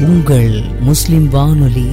உங்கள் முஸ்லிம் வானொலி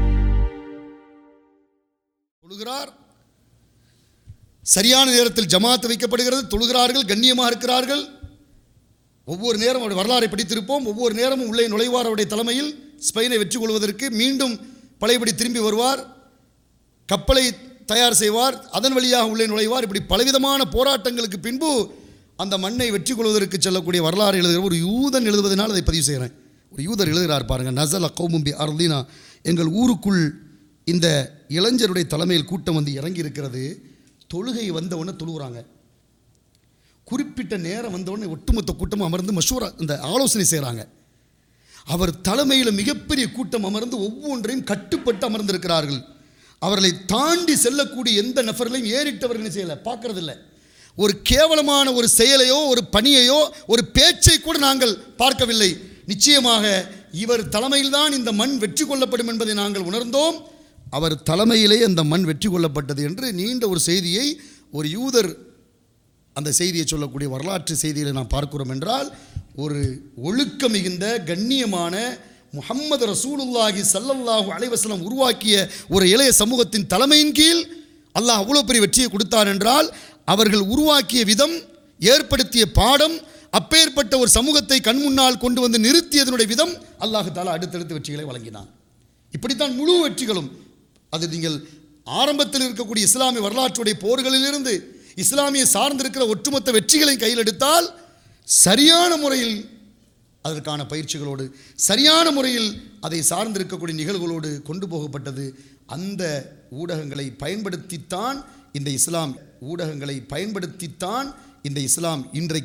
தொழுகிறார் சரியான நேரத்தில் ஜமாத் வைக்கப்படுகிறது தொழுகிறார்கள் கண்ணியமாக இருக்கிறார்கள் ஒவ்வொரு நேரம் அவருடைய வரலாறை படித்திருப்போம் ஒவ்வொரு நேரமும் உள்ளே நுழைவார் அவருடைய தலைமையில் ஸ்பெயினை வெற்றி கொள்வதற்கு மீண்டும் பழையபடி திரும்பி வருவார் கப்பலை தயார் செய்வார் அதன் வழியாக உள்ளே நுழைவார் இப்படி பலவிதமான போராட்டங்களுக்கு பின்பு அந்த மண்ணை வெற்றி கொள்வதற்கு செல்லக்கூடிய வரலாறு எழுதுகிற ஒரு யூதன் எழுதுவதனால் அதை பதிவு செய்கிறேன் ஒரு யூதர் எழுதுகிறார் பாருங்கள் நசல கௌமும்பி அர்தீனா எங்கள் ஊருக்குள் இந்த இளைஞருடைய தலைமையில் கூட்டம் வந்து இறங்கி இருக்கிறது தொழுகை வந்த உடனே தொழுகிறாங்க குறிப்பிட்ட நேரம் வந்த உடனே ஒட்டுமொத்த கூட்டம் அமர்ந்து மஷூரா இந்த ஆலோசனை செய்கிறாங்க அவர் தலைமையில் மிகப்பெரிய கூட்டம் அமர்ந்து ஒவ்வொன்றையும் கட்டுப்பட்டு அமர்ந்திருக்கிறார்கள் அவர்களை தாண்டி செல்லக்கூடிய எந்த நபர்களையும் ஏறிட்டவர் என்ன செய்யலை பார்க்கறதில்ல ஒரு கேவலமான ஒரு செயலையோ ஒரு பணியையோ ஒரு பேச்சை கூட நாங்கள் பார்க்கவில்லை நிச்சயமாக இவர் தலைமையில்தான் இந்த மண் வெற்றி கொள்ளப்படும் என்பதை நாங்கள் உணர்ந்தோம் அவர் தலைமையிலே அந்த மண் வெற்றி கொள்ளப்பட்டது என்று நீண்ட ஒரு செய்தியை ஒரு யூதர் அந்த செய்தியை சொல்லக்கூடிய வரலாற்று செய்தியில் நாம் பார்க்கிறோம் என்றால் ஒரு ஒழுக்க மிகுந்த கண்ணியமான முஹம்மது ரசூலுல்லாஹி ஸல்லல்லாஹு அலைஹி வஸல்லம் உருவாக்கிய ஒரு இளைய சமூகத்தின் தலைமையின் கீழ் அல்லாஹ் அவ்வளோ பெரிய வெற்றியை கொடுத்தார் என்றால் அவர்கள் உருவாக்கிய விதம் ஏற்படுத்திய பாடம் அப்பேற்பட்ட ஒரு சமூகத்தை கண் முன்னால் கொண்டு வந்து நிறுத்தியதனுடைய விதம் அல்லாஹு தாலா அடுத்தடுத்து வெற்றிகளை வழங்கினான் இப்படித்தான் முழு வெற்றிகளும் அது நீங்கள் ஆரம்பத்தில் இருக்கக்கூடிய இஸ்லாமிய வரலாற்றுடைய போர்களிலிருந்து இஸ்லாமிய சார்ந்திருக்கிற ஒட்டுமொத்த வெற்றிகளை கையில் எடுத்தால் சரியான முறையில் அதற்கான பயிற்சிகளோடு சரியான முறையில் அதை சார்ந்திருக்கக்கூடிய நிகழ்வுகளோடு கொண்டு போகப்பட்டது அந்த ஊடகங்களை பயன்படுத்தித்தான் இந்த இஸ்லாம் ஊடகங்களை பயன்படுத்தித்தான் இந்த இஸ்லாம் இன்றைக்கு